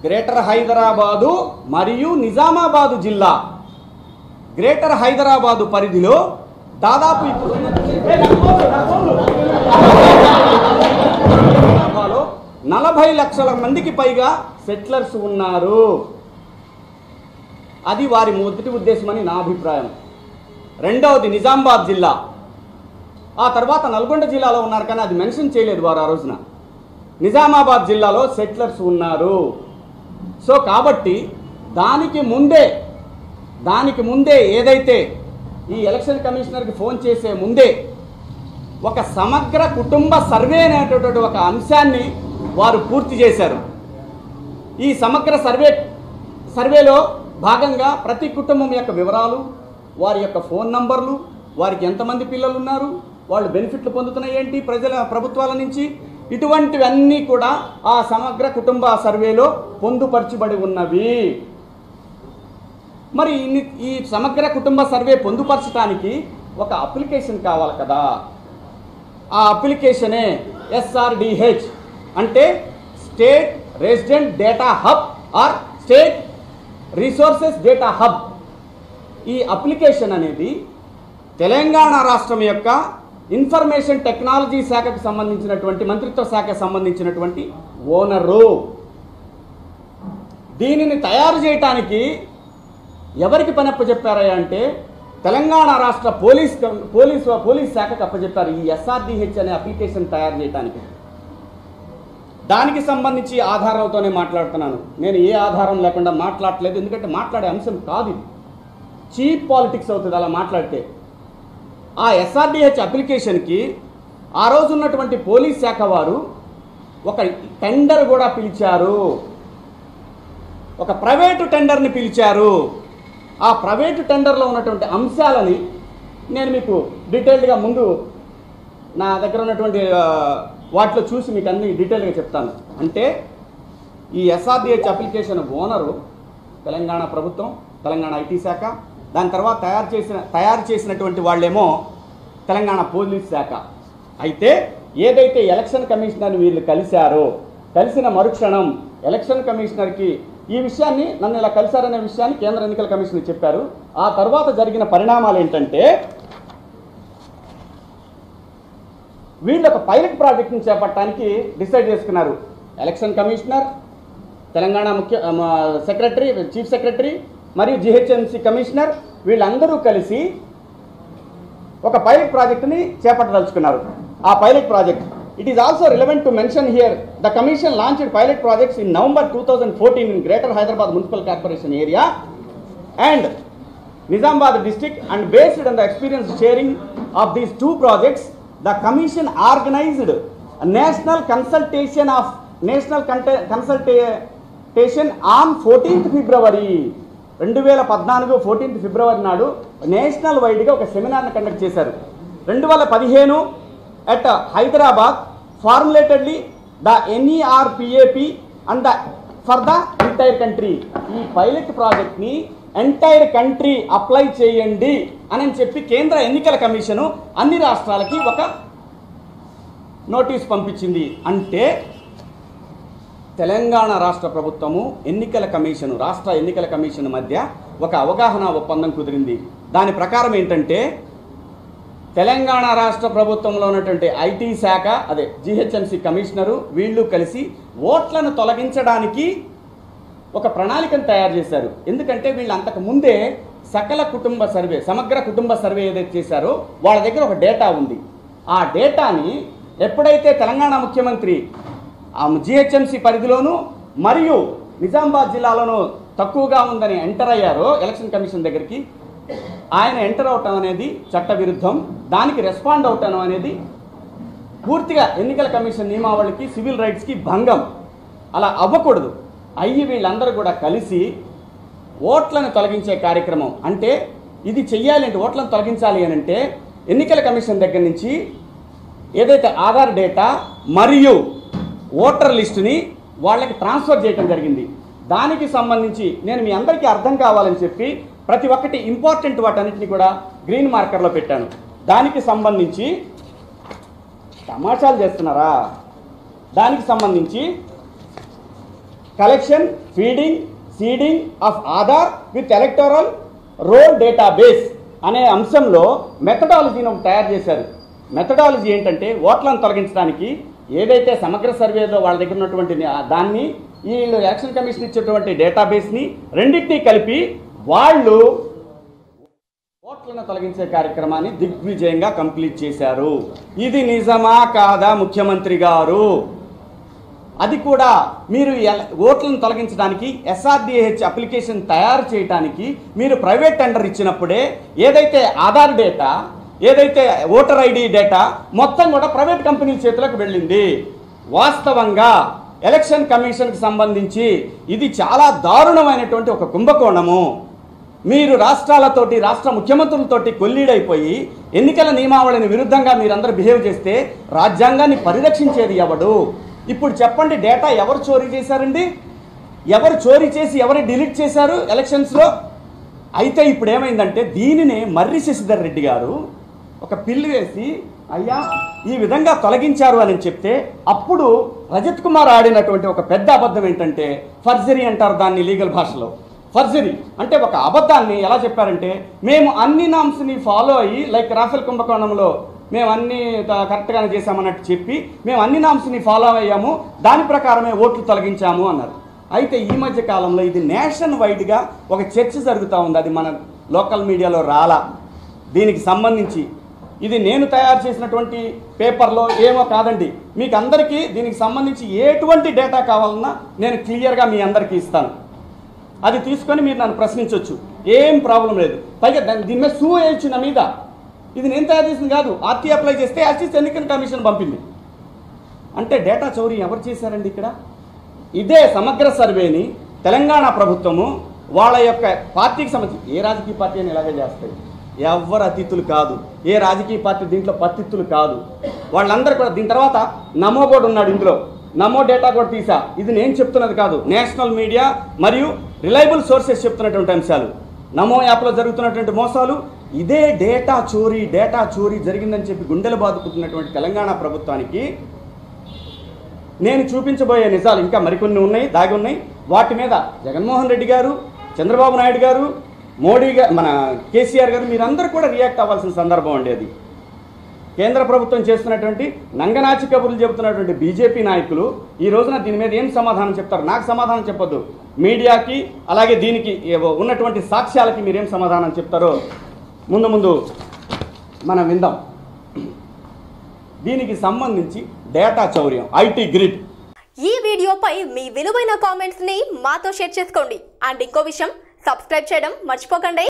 Greater Hyderabad మరియు నిజామాబాదు జిల్లా greater Hyderabad పరిధిలో దాదాపు ఇప్పుడు జనాభాలో నలభై లక్షల మందికి పైగా సెటిలర్స్ ఉన్నారు అది వారి మొదటి ఉద్దేశమని నా అభిప్రాయం రెండవది నిజామాబాద్ జిల్లా ఆ తర్వాత నల్గొండ జిల్లాలో ఉన్నారు కానీ అది మెన్షన్ చేయలేదు వారు ఆ రోజున నిజామాబాద్ జిల్లాలో సెటిలర్స్ ఉన్నారు సో కాబట్టి దానికి ముందే దానికి ముందే ఏదైతే ఈ ఎలక్షన్ కమిషనర్కి ఫోన్ చేసే ముందే ఒక సమగ్ర కుటుంబ సర్వే అనేటటువంటి ఒక అంశాన్ని వారు పూర్తి చేశారు ఈ సమగ్ర సర్వే సర్వేలో భాగంగా ప్రతి కుటుంబం యొక్క వివరాలు వారి యొక్క ఫోన్ నంబర్లు వారికి ఎంతమంది పిల్లలు ఉన్నారు వాళ్ళు బెనిఫిట్లు పొందుతున్నాయి ఏంటి ప్రజల ప్రభుత్వాల నుంచి ఇటువంటివన్నీ కూడా ఆ సమగ్ర కుటుంబ సర్వేలో పొందుపరచబడి ఉన్నవి మరి ఇన్ని- ఈ సమగ్ర కుటుంబ సర్వే పొందుపరచడానికి ఒక అప్లికేషన్ కావాలి కదా ఆ అప్లికేషనే ఎస్ఆర్డిహెచ్ అంటే state resident data hub or state resources data hub ఈ అప్లికేషన్ అనేది తెలంగాణ రాష్ట్రం యొక్క ఇన్ఫర్మేషన్ టెక్నాలజీ శాఖకు సంబంధించినటువంటి మంత్రిత్వ శాఖకు సంబంధించినటువంటి ఓనరు దీనిని తయారు చేయటానికి ఎవరికి పని అప్పచెప్పారయ్యా అంటే తెలంగాణ రాష్ట్ర పోలీస్ కం- పోలీస్ పోలీస్ శాఖకు అప్పచెప్పారు ఈ ఎస్ఆర్డిహెచ్ అనే అప్లికేషన్ తయారు చేయడానికి దానికి సంబంధించి ఆధారంతోనే మాట్లాడుతున్నాను నేను ఏ ఆధారం లేకుండా మాట్లాడట్లేదు ఎందుకంటే మాట్లాడే అంశం కాదు ఇది చీప్ పాలిటిక్స్ అవుతుంది అలా మాట్లాడితే ఆ ఎస్ఆర్డిహెచ్ అప్లికేషన్కి ఆ రోజు ఉన్నటువంటి పోలీస్ శాఖ వారు ఒక టెండర్ కూడా పిలిచారు ఒక ప్రైవేటు టెండర్ని పిలిచారు ఆ ప్రైవేటు టెండర్లో ఉన్నటువంటి అంశాలని నేను మీకు డీటెయిల్డ్గా ముందు నా దగ్గర ఉన్నటువంటి ఆ, వాటిలో చూసి మీకు అన్ని డీటెయిల్గా చెప్తాను అంటే ఈ ఎస్ఆర్డిహెచ్ అప్లికేషన్ ఓనరు తెలంగాణ ప్రభుత్వం తెలంగాణ ఐటీ శాఖ దాని తర్వాత తయారు చేసిన తయారు చేసినటువంటి వాళ్ళేమో తెలంగాణ పోలీస్ శాఖ అయితే ఏదైతే ఎలక్షన్ కమిషనర్ వీళ్ళు కలిశారో కలిసిన మరుక్షణం ఎలక్షన్ కమిషనర్కి ఈ విషయాన్ని నన్ను ఇలా కలిశారనే విషయాన్ని కేంద్ర ఎన్నికల కమిషన్ చెప్పారు ఆ తర్వాత జరిగిన పరిణామాలు ఏంటంటే వీళ్ళు ఒక పైలట్ ప్రాజెక్ట్ని చేపట్టడానికి డిసైడ్ చేసుకున్నారు ఎలక్షన్ కమిషనర్ తెలంగాణ ముఖ్య ఆ, మా సెక్రటరీ చీఫ్ సెక్రటరీ మరియు జిహెచ్ఎంసి కమిషనర్ వీళ్ళందరూ కలిసి ఒక పైలట్ ప్రాజెక్ట్ని చేపట్టదలుచుకున్నారు ఆ pilot project it is also relevant to mention here the commission launched pilot projects in November two thousand fourteen in Greater Hyderabad municipal corporation area and Nizamabad district and based on the experience sharing of these two projects, the commission organized a national consultation of national conte- consultation on 14th February. రెండు వేల పద్నాలుగు fourteenth ఫిబ్రవరి నాడు national వైడ్గా ఒక సెమినార్ని conduct చేశారు రెండు వేల పదిహేను at Hyderabad formulatedly the NERPAP and the for the entire country ఈ పైలట్ ప్రాజెక్ట్ని ఎంటైర్ కంట్రీ అప్లై చేయండి అని చెప్పి కేంద్ర ఎన్నికల కమిషను అన్ని రాష్ట్రాలకి ఒక నోటీస్ పంపించింది అంటే తెలంగాణ రాష్ట్ర ప్రభుత్వము ఎన్నికల కమిషను రాష్ట్ర ఎన్నికల కమిషన్ మధ్య ఒక అవగాహన ఒప్పందం కుదిరింది దాని ప్రకారం ఏంటంటే తెలంగాణ రాష్ట్ర ప్రభుత్వంలో ఉన్నటువంటి ఐటీ శాఖ అదే జిహెచ్ఎంసి కమిషనరు వీళ్ళు కలిసి ఓట్లను తొలగించడానికి ఒక ప్రణాళికను తయారు చేశారు ఎందుకంటే వీళ్ళు అంతకు ముందే సకల కుటుంబ సర్వే సమగ్ర కుటుంబ సర్వే ఏదైతే చేశారో వాళ్ళ దగ్గర ఒక డేటా ఉంది ఆ డేటాని ఎప్పుడైతే తెలంగాణ ముఖ్యమంత్రి ఆ జిహెచ్ఎంసి పరిధిలోను మరియు నిజామాబాద్ జిల్లాలోనూ తక్కువగా ఉందని ఎంటర్ అయ్యారో ఎలక్షన్ కమిషన్ దగ్గరికి ఆయన ఎంటర్ అవటం అనేది చట్ట విరుద్ధం దానికి రెస్పాండ్ అవటం అనేది పూర్తిగా ఎన్నికల కమిషన్ నియమావళికి సివిల్ రైట్స్కి భంగం అలా అవ్వకూడదు అయ్యి వీళ్ళందరూ కూడా కలిసి ఓట్లను తొలగించే కార్యక్రమం అంటే ఇది చెయ్యాలి అంటే ఓట్లను తొలగించాలి అని అంటే ఎన్నికల కమిషన్ దగ్గర నుంచి ఏదైతే ఆధార్ డేటా మరియు ఓటర్ లిస్టుని వాళ్ళకి ట్రాన్స్ఫర్ చేయడం జరిగింది దానికి సంబంధించి నేను మీ అందరికీ అర్థం కావాలని చెప్పి ప్రతి ఒక్కటి ఇంపార్టెంట్ వాటన్నిటిని కూడా గ్రీన్ మార్కర్లో పెట్టాను దానికి సంబంధించి తమాషాలు చేస్తున్నారా దానికి సంబంధించి collection feeding seeding of Aadhaar with electoral roll database అనే అంశంలో మెథడాలజీని ఒకటి తయారు చేశారు మెథడాలజీ ఏంటంటే ఓట్లను తొలగించడానికి ఏదైతే సమగ్ర సర్వేలో వాళ్ళ దగ్గర ఉన్నటువంటి ని- దాన్ని వీళ్ళు ఎలక్షన్ కమిషన్ ఇచ్చేటువంటి డేటాబేస్ని రెండింటినీ కలిపి వాళ్ళు ఓట్లను తొలగించే కార్యక్రమాన్ని దిగ్విజయంగా కంప్లీట్ చేశారు ఇది నిజమా కాదా ముఖ్యమంత్రి గారు అది కూడా మీరు ఎల- ఓట్లను తొలగించడానికి ఎస్ఆర్డిహెచ్ అప్లికేషన్ తయారు చేయడానికి మీరు ప్రైవేట్ టెండర్ ఇచ్చినప్పుడే ఏదైతే ఆధార్ డేటా ఏదైతే ఓటర్ ఐడి డేటా మొత్తం కూడా ప్రైవేట్ కంపెనీల చేతులకు వెళ్ళింది వాస్తవంగా ఎలక్షన్ కమిషన్కి సంబంధించి ఇది చాలా దారుణమైనటువంటి ఒక కుంభకోణము మీరు రాష్ట్రాలతోటి రాష్ట్ర ముఖ్యమంత్రులతోటి కొల్లీడైపోయి ఎన్నికల నియమావళిని విరుద్ధంగా మీరందరూ బిహేవ్ చేస్తే రాజ్యాంగాన్ని పరిరక్షించేది ఎవడు ఇప్పుడు చెప్పండి డేటా ఎవరు చోరీ చేశారండి ఎవరు చోరీ చేసి ఎవరు డిలీట్ చేశారు ఎలక్షన్స్లో అయితే ఇప్పుడు ఏమైందంటే దీనినే మర్రి శశిధర్ రెడ్డి గారు ఒక పిల్లు వేసి అయ్యా ఈ విధంగా తొలగించారు అని చెప్తే అప్పుడు రజత్ కుమార్ ఆడినటువంటి ఒక పెద్ద అబద్ధం ఏంటంటే ఫర్జరీ అంటారు దాన్ని లీగల్ భాషలో ఫర్జరీ అంటే ఒక అబద్ధాన్ని ఎలా చెప్పారంటే మేము అన్ని నామ్స్ని ఫాలో అయ్యి లైక్ రాఫెల్ కుంభకోణంలో మేము అన్ని త- కరెక్ట్గానే చేశామన్నట్టు చెప్పి మేము అన్ని నామ్స్ని ఫాలో అయ్యాము దాని ప్రకారమే ఓట్లు తొలగించాము అన్నారు అయితే ఈ మధ్య కాలంలో ఇది నేషన్ వైడ్గా ఒక చర్చ జరుగుతూ ఉంది అది మన లోకల్ మీడియాలో రాలా దీనికి సంబంధించి ఇది నేను తయారు చేసినటువంటి పేపర్లో ఏమో కాదండి మీకు అందరికీ దీనికి సంబంధించి ఎటువంటి డేటా కావాలన్నా నేను క్లియర్గా మీ అందరికీ ఇస్తాను అది తీసుకొని మీరు నన్ను ప్రశ్నించవచ్చు ఏం ప్రాబ్లం లేదు పైగా దాని దీని మీద సూ వేయచ్చు నా మీద ఇది నేను తయారు చేసింది కాదు ఆర్టీ అప్లై చేస్తే యాక్సిస్ ఎన్నికల కమిషన్ పంపింది అంటే డేటా చౌరీ ఎవరు చేశారండి ఇక్కడ ఇదే సమగ్ర సర్వేని తెలంగాణ ప్రభుత్వము వాళ్ళ యొక్క పార్టీకి సంబంధించి ఏ రాజకీయ పార్టీ అని ఇలాగే చేస్తాయి ఎవరు అతిథులు కాదు ఏ రాజకీయ పార్టీ దీంట్లో పత్తిత్తులు కాదు వాళ్ళందరూ కూడా దీని తర్వాత నమో కూడా ఉన్నాడు ఇందులో నమో డేటా కూడా తీసా ఇది నేను చెప్తున్నది కాదు నేషనల్ మీడియా మరియు రిలయబుల్ సోర్సెస్ చెప్తున్నటువంటి అంశాలు నమో యాప్లో జరుగుతున్నటువంటి మోసాలు ఇదే డేటా చోరీ డేటా చోరీ జరిగిందని చెప్పి గుండెలు బాదుకుంటున్నటువంటి తెలంగాణ ప్రభుత్వానికి నేను చూపించబోయే నిజాలు ఇంకా మరికొన్ని ఉన్నాయి దాగి ఉన్నాయి వాటి మీద జగన్మోహన్ రెడ్డి గారు చంద్రబాబు నాయుడు గారు మోడీ గారు మన కేసీఆర్ గారు మీరందరూ కూడా రియాక్ట్ అవ్వాల్సిన సందర్భం అండి అది కేంద్ర ప్రభుత్వం చేస్తున్నటువంటి నంగనాచి కబుర్లు చెబుతున్నటువంటి బీజేపీ నాయకులు ఈ రోజున దీని మీద ఏం సమాధానం చెప్తారు నాకు సమాధానం చెప్పొద్దు మీడియాకి అలాగే దీనికి ఏవో ఉన్నటువంటి సాక్ష్యాలకి మీరేం సమాధానం చెప్తారో ముందు ముందు మనం విందాం దీనికి సంబంధించి డేటా చౌర్యం ఐటీ గ్రిడ్ ఈ వీడియోపై మీ విలువైన కామెంట్స్ ని మాతో షేర్ చేసుకోండి అండ్ ఇంకో విషయం సబ్స్క్రైబ్ చేయడం మర్చిపోకండి